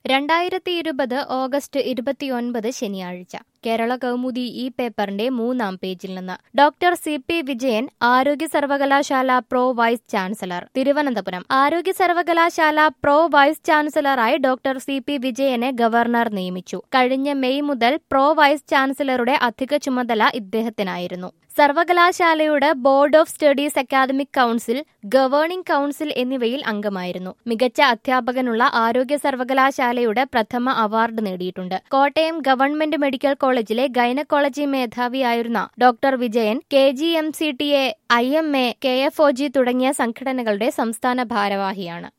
രണ്ടായിരത്തി ഇരുപത് ഓഗസ്റ്റ് ഇരുപത്തിയൊൻപത് ശനിയാഴ്ച കേരള കൗമുദി ഈ പേപ്പറിന്റെ മൂന്നാം പേജിൽ നിന്ന് ഡോക്ടർ സി പി വിജയൻ ആരോഗ്യ സർവകലാശാല പ്രോ വൈസ് ചാൻസലർ തിരുവനന്തപുരം ആരോഗ്യ സർവകലാശാല പ്രോ വൈസ് ചാൻസലറായി ഡോക്ടർ സി പി വിജയനെ ഗവർണർ നിയമിച്ചു കഴിഞ്ഞ മെയ് മുതൽ പ്രോ വൈസ് ചാൻസലറുടെ അധിക ചുമതല ഇദ്ദേഹത്തിനായിരുന്നു സർവകലാശാലയുടെ board of studies academic council governing council എന്നിവയിൽ അംഗമായിരുന്നു മികച്ച അധ്യാപകനുള്ള ആരോഗ്യ സർവകലാശാലയുടെ പ്രഥമ അവാർഡ് നേടിയിട്ടുണ്ട് കോട്ടയം ഗവൺമെന്റ് മെഡിക്കൽ കോളേജിലെ ഗൈനക്കോളജി മേധാവിയായിരുന്ന doctor Vijayan K G M C T A I M A K F O G തുടങ്ങിയ സംഘടനകളുടെ സംസ്ഥാന ഭാരവാഹിയാണ്